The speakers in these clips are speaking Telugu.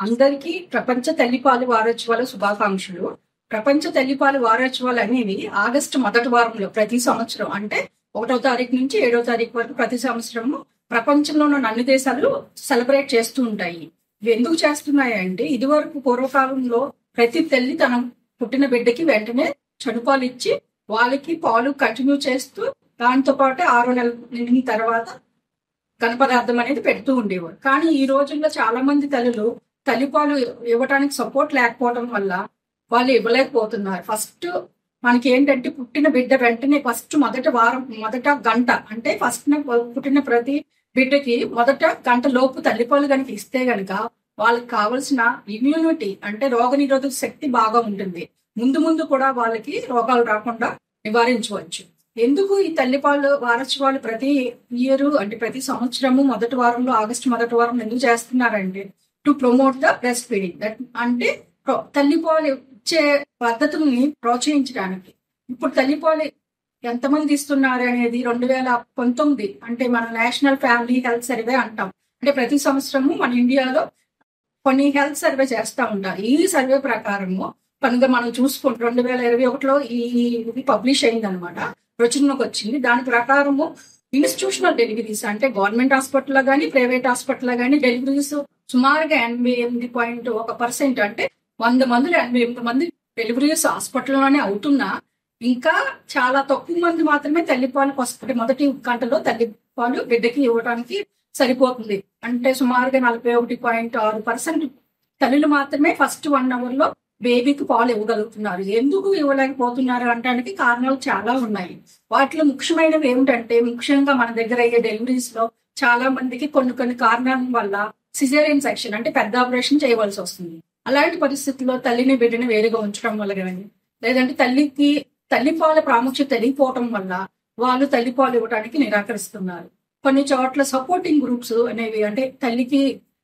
అందరికీ ప్రపంచ తల్లిపాలు వారోత్సవాల శుభాకాంక్షలు ప్రపంచ తల్లిపాలు వారోత్సవాలు అనేవి ఆగస్టు మొదటి వారంలో ప్రతి సంవత్సరం అంటే ఒకటో తారీఖు నుంచి ఏడో తారీఖు వరకు ప్రతి సంవత్సరము ప్రపంచంలో ఉన్న అన్ని దేశాలు సెలబ్రేట్ చేస్తూ ఉంటాయి ఇవి ఎందుకు చేస్తున్నాయి అంటే ఇదివరకు పూర్వకాలంలో ప్రతి తల్లి తన పుట్టిన బిడ్డకి వెంటనే చనుపాలు ఇచ్చి వాళ్ళకి పాలు కంటిన్యూ చేస్తూ దాంతో పాటు ఆరు నెలల నిండిన తర్వాత ఘనపదార్థం అనేది పెడుతూ ఉండేవారు కానీ ఈ రోజుల్లో చాలా మంది తల్లులు తల్లిపాలు ఇవ్వడానికి సపోర్ట్ లేకపోవడం వల్ల వాళ్ళు ఇవ్వలేకపోతున్నారు ఫస్ట్ మనకి ఏంటంటే పుట్టిన బిడ్డ వెంటనే ఫస్ట్ మొదట వారం మొదట గంట అంటే ఫస్ట్ పుట్టిన ప్రతి బిడ్డకి మొదట గంట లోపు తల్లిపాలు కనుక ఇస్తే గనుక వాళ్ళకి కావలసిన ఇమ్యూనిటీ అంటే రోగ నిరోధక శక్తి బాగా ఉంటుంది ముందు ముందు కూడా వాళ్ళకి రోగాలు రాకుండా నివారించవచ్చు ఎందుకు ఈ తల్లిపాలు వారోత్సవాలు ప్రతి ఇయర్ అంటే ప్రతి సంవత్సరము మొదటి వారంలో ఆగస్టు మొదటి వారం ఎందుకు చేస్తున్నారంటే to promote the breastfeeding that అంటే ప్రో- తల్లిపాలు ఇచ్చే పద్ధతుల్ని ప్రోత్సహించడానికి ఇప్పుడు తల్లిపాలు ఎంతమంది ఇస్తున్నారు అనేది రెండు వేల పంతొమ్మిది అంటే మన నేషనల్ ఫ్యామిలీ హెల్త్ సర్వే అంటాం అంటే ప్రతి సంవత్సరము మన ఇండియాలో కొన్ని హెల్త్ సర్వే చేస్తూ ఉంటారు ఈ సర్వే ప్రకారము కనుక మనం చూసుకుంటే రెండు వేల ఇరవై ఒకటిలో ఈ ఇది పబ్లిష్ అయింది అనమాట ప్రచురణకు వచ్చింది దాని ప్రకారము ఇన్స్టిట్యూషనల్ డెలివరీస్ అంటే గవర్నమెంట్ హాస్పిటల్లో కానీ ప్రైవేట్ హాస్పిటల్లో కానీ డెలివరీస్ సుమారుగా ఎనభై ఎనిమిది పాయింట్ ఒక పర్సెంట్ అంటే వంద మందిలో ఎనభై ఎనిమిది మంది డెలివరీస్ హాస్పిటల్లోనే అవుతున్నా ఇంకా చాలా తక్కువ మంది మాత్రమే తల్లిపాలకు వస్తాయి మొదటి గంటలో తల్లిపాలు బిడ్డకి ఇవ్వడానికి సరిపోతుంది అంటే సుమారుగా నలభై ఒకటి పాయింట్ ఆరు పర్సెంట్ తల్లులు మాత్రమే ఫస్ట్ వన్ అవర్ లో బేబీకి పాలు ఇవ్వగలుగుతున్నారు ఎందుకు ఇవ్వలేకపోతున్నారు అనడానికి కారణాలు చాలా ఉన్నాయి వాటిలో ముఖ్యమైనవి ఏమిటంటే ముఖ్యంగా మన దగ్గర అయ్యే డెలివరీస్ లో చాలా మందికి కొన్ని కొన్ని కారణాల వల్ల సిజేరియన్ సెక్షన్ అంటే పెద్ద ఆపరేషన్ చేయవలసి వస్తుంది అలాంటి పరిస్థితుల్లో తల్లిని బిడ్డని వేరుగా ఉంచడం వల్ల కానీ లేదంటే తల్లికి తల్లిపాల ప్రాముఖ్యత తెలియపోవటం వల్ల వాళ్ళు తల్లిపాలు ఇవ్వడానికి నిరాకరిస్తున్నారు కొన్ని చోట్ల సపోర్టింగ్ గ్రూప్స్ అనేవి అంటే తల్లికి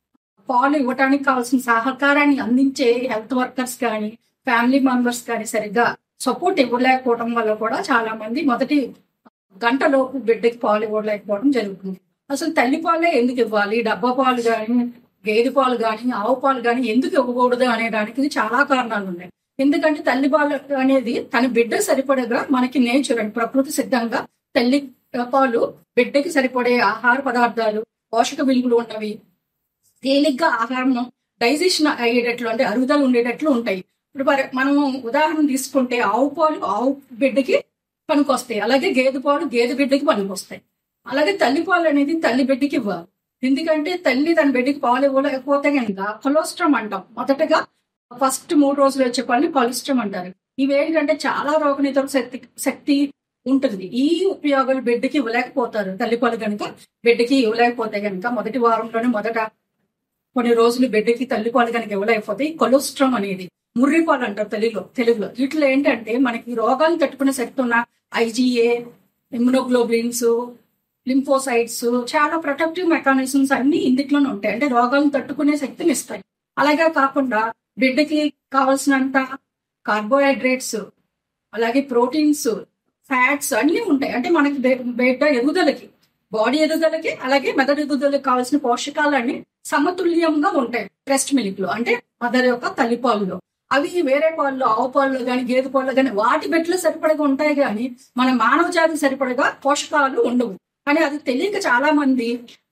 పాలు ఇవ్వడానికి కావాల్సిన సహకారాన్ని అందించే హెల్త్ వర్కర్స్ కానీ ఫ్యామిలీ మెంబర్స్ కానీ సరిగ్గా సపోర్ట్ ఇవ్వలేకపోవడం వల్ల కూడా చాలా మంది మొదటి గంటలోపు బిడ్డకి పాలు ఇవ్వలేకపోవడం జరుగుతుంది అసలు తల్లి పాలే ఎందుకు ఇవ్వాలి డబ్బా పాలు కానీ గేదె పాలు కానీ ఆవు పాలు కానీ ఎందుకు ఇవ్వకూడదు అనే దానికి చాలా కారణాలు ఉన్నాయి ఎందుకంటే తల్లి పాలు అనేది తన బిడ్డ సరిపడగా మనకి నేచర్ అండ్ ప్రకృతి సిద్ధంగా తల్లి పాలు బిడ్డకి సరిపడే ఆహార పదార్థాలు పోషక విలువలు ఉన్నవి తేలిగ్గా ఆహారం డైజెషన్ అయ్యేటట్లు అంటే అరుగుదల ఉండేటట్లు ఉంటాయి ఇప్పుడు మరి మనం ఉదాహరణ తీసుకుంటే ఆవు పాలు ఆవు బిడ్డకి పనికొస్తాయి అలాగే గేదె పాలు గేదె బిడ్డకి పనికొస్తాయి అలాగే తల్లి పాలు అనేది తల్లి బిడ్డకి ఇవ్వాలి ఎందుకంటే తల్లి తన బిడ్డకి పాలు ఇవ్వలేకపోతే కనుక కొలెస్ట్రామ్ అంటాం మొదటగా ఫస్ట్ మూడు రోజులు వచ్చే పని కొలెస్ట్రామ్ అంటారు ఇవి ఏంటంటే చాలా రోగనిరోధక శక్తి శక్తి ఉంటుంది ఈ ఉపయోగాలు బిడ్డకి ఇవ్వలేకపోతారు తల్లిపాలు కనుక బిడ్డకి ఇవ్వలేకపోతే కనుక మొదటి వారంలోనే మొదట కొన్ని రోజులు బిడ్డకి తల్లిపాలు కనుక ఇవ్వలేకపోతే ఈ కొలెస్ట్రామ్ అనేది ముర్రిపాలు అంటారు తెలుగులో తెలుగులో వీటిలో ఏంటంటే మనకి రోగాలు తట్టుకునే శక్తి ఉన్న ఐజీఏ ఇమ్యునోగ్లోబిన్స్ లింఫోసైట్స్ చాలా ప్రొటెక్టివ్ మెకానిజమ్స్ అన్ని ఇందులోనే ఉంటాయి అంటే రోగాలను తట్టుకునే శక్తిని ఇస్తాయి అలాగే కాకుండా బిడ్డకి కావాల్సినంత కార్బోహైడ్రేట్స్ అలాగే ప్రోటీన్స్ ఫ్యాట్స్ అన్ని ఉంటాయి అంటే మనకి బి- బిడ్డ ఎదుగుదలకి బాడీ ఎదుగుదలకి అలాగే మెదడు ఎదుగుదలకి కావాల్సిన పోషకాలన్నీ సమతుల్యంగా ఉంటాయి బ్రెస్ట్ మిల్క్ లో అంటే మదర్ యొక్క తల్లిపాలలో అవి వేరే పాలలో ఆవు పాలలో కానీ గేదె పాలలో కానీ వాటి బిడ్డలు సరిపడగా ఉంటాయి కానీ మన మానవ జాతికి సరిపడగా పోషకాలు ఉండవు కానీ అది తెలియక చాలా మంది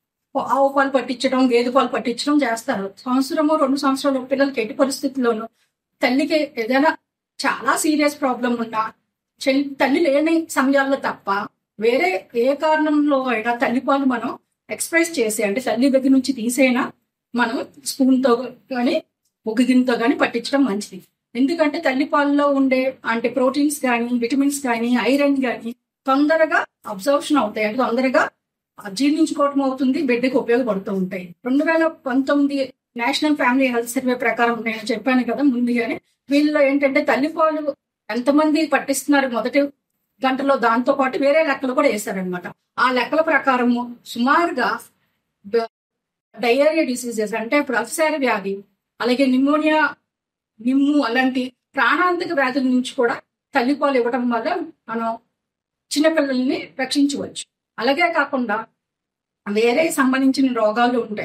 ఆవు పాలు పట్టించడం గేదె పాలు పట్టించడం చేస్తారు సంవత్సరము రెండు సంవత్సరాలు పిల్లలకి ఎట్టి పరిస్థితుల్లోనూ తల్లికి ఏదైనా చాలా సీరియస్ ప్రాబ్లం ఉన్నా చెల్లి తల్లి లేని సమయాల్లో తప్ప వేరే ఏ కారణంలో అయినా తల్లిపాలు మనం ఎక్స్ప్రెస్ చేసి అంటే తల్లి దగ్గర నుంచి తీసైనా మనం స్పూన్ తో కానీ ముగ్గుగిన్నెతో కానీ పట్టించడం మంచిది ఎందుకంటే తల్లిపాలలో ఉండే అంటే ప్రోటీన్స్ కానీ విటమిన్స్ కానీ ఐరన్ కానీ తొందరగా అబ్జర్ప్షన్ అవుతాయి అంటే తొందరగా జీర్ణించుకోవటం అవుతుంది బిడ్డకు ఉపయోగపడుతూ ఉంటాయి రెండు వేల పంతొమ్మిది నేషనల్ ఫ్యామిలీ హెల్త్ సర్వే ప్రకారం నేను చెప్పాను కదా ముందుగానే వీళ్ళలో ఏంటంటే తల్లిపాలు ఎంతమంది పట్టిస్తున్నారు మొదటి గంటలో దాంతో పాటు వేరే లెక్కలు కూడా వేశారనమాట ఆ లెక్కల ప్రకారము సుమారుగా డయేరియా డిసీజెస్ అంటే ఇప్పుడు అల్సర్ వ్యాధి అలాగే నిమోనియా నిమ్ము అలాంటి ప్రాణాంతక వ్యాధుల నుంచి కూడా తల్లిపాలు ఇవ్వడం వల్ల మనం చిన్నపిల్లల్ని రక్షించవచ్చు అలాగే కాకుండా వేరే సంబంధించిన రోగాలు ఉంటాయి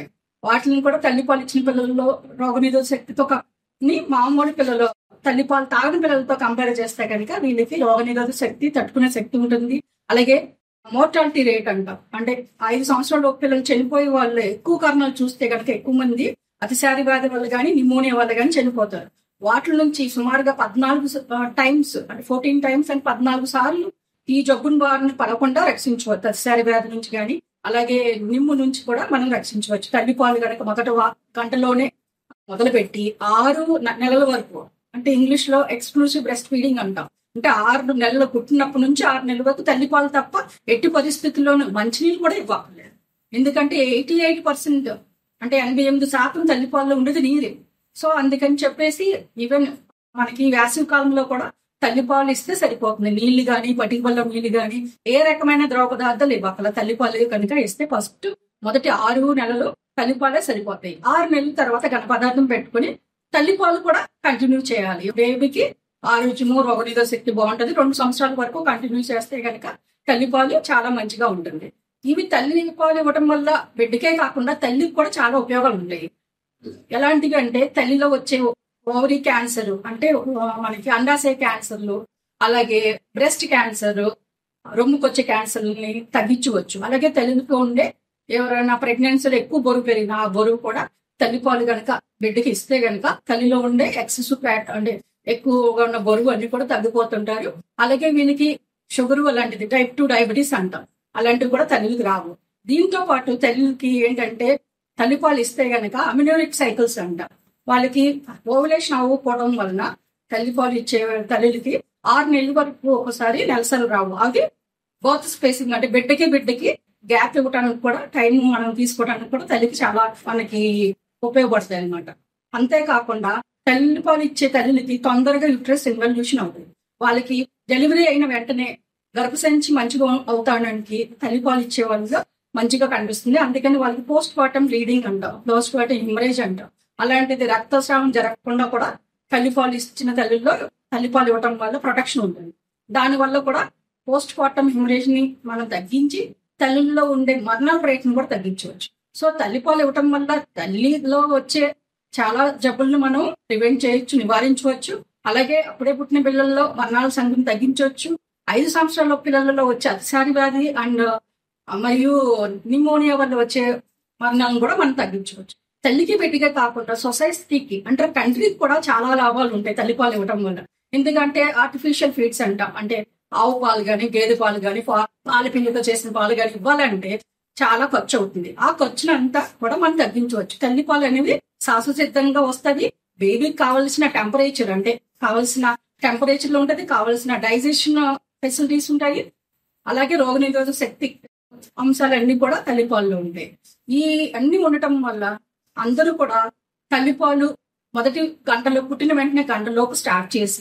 వాటిని కూడా తల్లిపాలు ఇచ్చిన పిల్లల్లో రోగనిరోధక శక్తితో క- ని మామూలు పిల్లలు తల్లిపాలు తాగని పిల్లలతో కంపేర్ చేస్తే కనుక వీళ్ళకి రోగనిరోధక శక్తి తట్టుకునే శక్తి ఉంటుంది అలాగే మోర్టాలిటీ రేట్ అంటాం అంటే ఐదు సంవత్సరాల పిల్లలు చనిపోయే వాళ్ళు ఎక్కువ కారణాలు చూస్తే కనుక ఎక్కువ మంది అతిసారి వ్యాధి వల్ల కానీ నిమోనియా వల్ల కానీ చనిపోతారు వాటి నుంచి సుమారుగా పద్నాలుగు టైమ్స్ అంటే ఫోర్టీన్ టైమ్స్ అండ్ పద్నాలుగు సార్లు ఈ జబ్బుని బారిన పడకుండా రక్షించవచ్చు అతిసారి వ్యాధి నుంచి కానీ అలాగే నిమ్ము నుంచి కూడా మనం రక్షించవచ్చు తల్లిపాలు కనుక మొదట వా- గంటలోనే మొదలుపెట్టి ఆరు న- నెలల వరకు అంటే ఇంగ్లీష్ లో ఎక్స్క్లూసివ్ బ్రెస్ట్ ఫీడింగ్ అంటాం అంటే ఆరు నెలలు పుట్టినప్పటి నుంచి ఆరు నెలల వరకు తల్లిపాలు తప్ప ఎట్టి పరిస్థితుల్లోనూ మంచినీళ్ళు కూడా ఇవ్వలేదు ఎందుకంటే ఎయిటీ ఎయిట్ పర్సెంట్ అంటే ఎనభై ఎనిమిది శాతం తల్లిపాలలో ఉండేది నీరే సో అందుకని చెప్పేసి ఈవెన్ మనకి వేసవి కాలంలో కూడా తల్లిపాలు ఇస్తే సరిపోతుంది నీళ్లు గాని పటిక వల్ల నీళ్లు గాని ఏ రకమైన ద్రవ పదార్థాలు ఇవ్వకల తల్లిపాలు కనుక ఇస్తే ఫస్ట్ మొదటి ఆరు నెలలు తల్లిపాలే సరిపోతాయి ఆరు నెలల తర్వాత ఘన పదార్థం పెట్టుకుని తల్లిపాలు కూడా కంటిన్యూ చేయాలి బేబీకి ఆరోగ్యము రోగనిరోధక శక్తి బాగుంటది రెండు సంవత్సరాల వరకు కంటిన్యూ చేస్తే కనుక తల్లిపాలు చాలా మంచిగా ఉంటుంది ఇవి తల్లి పాలు ఇవ్వడం వల్ల బిడ్డకే కాకుండా తల్లికి కూడా చాలా ఉపయోగాలు ఉంటాయి ఎలాంటివి అంటే తల్లిలో వచ్చే ఓవరీ క్యాన్సర్ అంటే ఆ, మనకి అండాశయ క్యాన్సర్లు అలాగే బ్రెస్ట్ క్యాన్సర్ రొమ్ముకొచ్చే క్యాన్సర్ని తగ్గించవచ్చు అలాగే తల్లితో ఉండే ఎవరైనా ప్రెగ్నెన్సీలో ఎక్కువ బరువు పెరిగిన ఆ బరువు కూడా తల్లిపాలు గనక బిడ్డకి ఇస్తే గనక తల్లిలో ఉండే ఎక్సెస్ ఫ్యాట్ అంటే ఎక్కువగా ఉన్న బరువు అన్ని కూడా తగ్గిపోతుంటారు అలాగే వీళ్ళకి షుగర్ అలాంటిది టైప్ టూ డయాబెటీస్ అంటాం అలాంటివి కూడా తల్లికి రావు దీంతో పాటు తల్లికి ఏంటంటే తల్లిపాలు ఇస్తే గనక అమినోనిక్ సైకిల్స్ అంటాం వాళ్ళకి ఓవులేషన్ అవ్వకపోవడం వలన తల్లిపాలు ఇచ్చే తల్లికి ఆరు నెలల వరకు ఒకసారి నెలసలు రావు అది బోత్ స్పేసింగ్ అంటే బిడ్డకి బిడ్డకి గ్యాప్ ఇవ్వడానికి కూడా టైం మనం తీసుకోవడానికి కూడా తల్లికి చాలా మనకి ఉపయోగపడుతుంది అనమాట అంతేకాకుండా తల్లిపాలు ఇచ్చే తల్లికి తొందరగా యూట్రస్ ఇన్వల్యూషన్ అవుతుంది వాళ్ళకి డెలివరీ అయిన వెంటనే గర్భసంచి మంచిగా అవుతాడానికి తల్లిపాలు ఇచ్చే వాళ్ళగా మంచిగా కనిపిస్తుంది అందుకని వాళ్ళకి పోస్ట్ పార్టం బ్లీడింగ్ అంటాం పోస్ట్ పార్టం హిమరేజ్ అంటాం అలాంటిది రక్తస్రావం జరగకుండా కూడా తల్లిపాలు ఇచ్చిన తల్లిలో తల్లిపాలు ఇవ్వటం వల్ల ప్రొటెక్షన్ ఉంటుంది దాని వల్ల కూడా పోస్ట్ పార్టం హిమరేజ్ ని మనం తగ్గించి తల్లిలో ఉండే మరణాల రేట్ని కూడా తగ్గించవచ్చు సో తల్లిపాలు ఇవ్వటం వల్ల తల్లిలో వచ్చే చాలా జబ్బులను మనం ప్రివెంట్ చేయొచ్చు నివారించవచ్చు అలాగే అప్పుడే పుట్టిన పిల్లల్లో మరణాల సంఖ్యను తగ్గించవచ్చు ఐదు సంవత్సరాల పిల్లలలో వచ్చే అతిసారి వ్యాధి అండ్ మరియు నిమోనియా వల్ల వచ్చే మరణాలను కూడా మనం తగ్గించవచ్చు తల్లికి బిడ్డగా కాకుండా సొసైటీకి అంటే కంట్రీకి కూడా చాలా లాభాలు ఉంటాయి తల్లిపాలు ఇవ్వటం వల్ల ఎందుకంటే ఆర్టిఫిషియల్ ఫీడ్స్ అంటాం అంటే ఆవు పాలు కానీ గేదె పాలు కానీ పాల పిండితో చేసిన పాలు కానీ ఇవ్వాలంటే చాలా ఖర్చు అవుతుంది ఆ ఖర్చునంతా కూడా మనం తగ్గించవచ్చు తల్లిపాలు అనేవి శాశ్వసిద్ధంగా వస్తుంది బేబీకి కావలసిన టెంపరేచర్ అంటే కావలసిన టెంపరేచర్ లో ఉంటది కావలసిన డైజెషన్ ఫెసిలిటీస్ ఉంటాయి అలాగే రోగనిరోధక శక్తి అంశాలన్నీ కూడా తల్లిపాల్లో ఉంటాయి ఈ అన్ని ఉండటం వల్ల అందరూ కూడా తల్లిపాలు మొదటి గంటలో పుట్టిన వెంటనే గంటలోపు స్టార్ట్ చేసి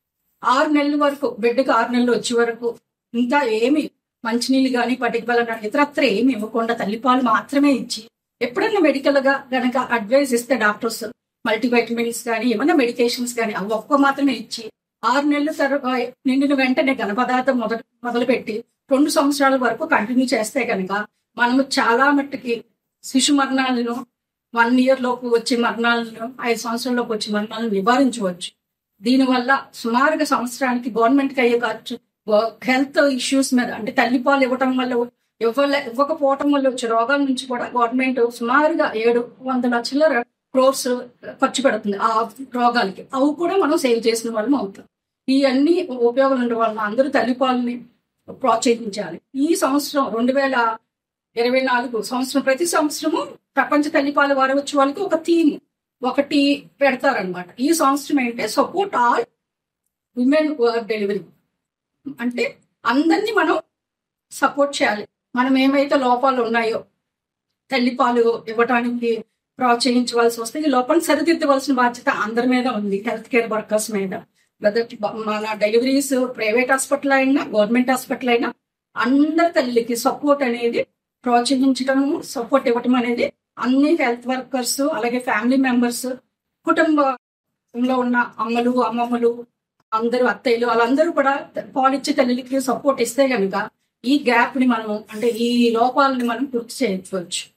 ఆరు నెలల వరకు బిడ్డకు ఆరు నెలలు వచ్చే వరకు ఇంకా ఏమి మంచినీళ్ళు కానీ పటిక బలం కానీ ఇతరత్ర ఏమి ఇవ్వకుండా తల్లిపాలు మాత్రమే ఇచ్చి ఎప్పుడైనా మెడికల్ గా గనక అడ్వైస్ ఇస్తే డాక్టర్స్ మల్టీవైటమిన్స్ కానీ ఏమైనా మెడికేషన్స్ కానీ అవి ఒక్క మాత్రమే ఇచ్చి ఆరు నెలల తర్వాత నిండిన వెంటనే ఘన పదార్థం మొదలు మొదలుపెట్టి రెండు సంవత్సరాల వరకు కంటిన్యూ చేస్తే కనుక మనము చాలా మట్టుకి శిశు మరణాలను వన్ ఇయర్ లోపు వచ్చే మరణాలను ఐదు సంవత్సరాల వచ్చే మరణాలను నివారించవచ్చు దీనివల్ల సుమారుగా సంవత్సరానికి గవర్నమెంట్ కి అయ్యే ఖర్చు హెల్త్ ఇష్యూస్ మీద అంటే తల్లిపాలు ఇవ్వటం వల్ల ఇవ్వలే ఇవ్వకపోవటం వల్ల వచ్చే రోగాల నుంచి కూడా గవర్నమెంట్ సుమారుగా ఏడు వందల చిల్లర క్రోర్స్ ఖర్చు పెడుతుంది ఆ రోగాలకి అవి కూడా మనం సేవ్ చేసిన వాళ్ళం అవుతాం ఈ అన్ని ఉపయోగాలు ఉండడం వల్ల అందరూ తల్లిపాలని ప్రోత్సహించాలి ఈ సంవత్సరం రెండు వేల ఇరవై నాలుగు సంవత్సరం ప్రతి సంవత్సరము ప్రపంచ తల్లిపాల వారోత్సవాలకి ఒక థీమ్ ఒకటి పెడతారనమాట ఈ సంవత్సరం ఏంటంటే support all women work delivery అంటే అందరినీ మనం సపోర్ట్ చేయాలి మనం ఏమైతే లోపాలు ఉన్నాయో తల్లిపాలు ఇవ్వటానికి ప్రోత్సహించవలసి వస్తే ఈ లోపాలను సరిదిద్దవలసిన బాధ్యత అందరి మీద ఉంది హెల్త్ కేర్ వర్కర్స్ మీద వెదర్ మన డెలివరీస్ ప్రైవేట్ హాస్పిటల్ అయినా గవర్నమెంట్ హాస్పిటల్ అయినా అందరి తల్లికి సపోర్ట్ అనేది ప్రోత్సహించడం సపోర్ట్ ఇవ్వటం అనేది అన్ని హెల్త్ వర్కర్స్ అలాగే ఫ్యామిలీ మెంబర్స్ కుటుంబంలో ఉన్న అమ్మలు అమ్మమ్మలు అందరూ అత్తయ్యలు వాళ్ళందరూ కూడా పాలిచ్చే తల్లికి సపోర్ట్ ఇస్తే కనుక ఈ గ్యాప్ ని మనం అంటే ఈ లోపాలని మనం పూర్తి చేయవచ్చు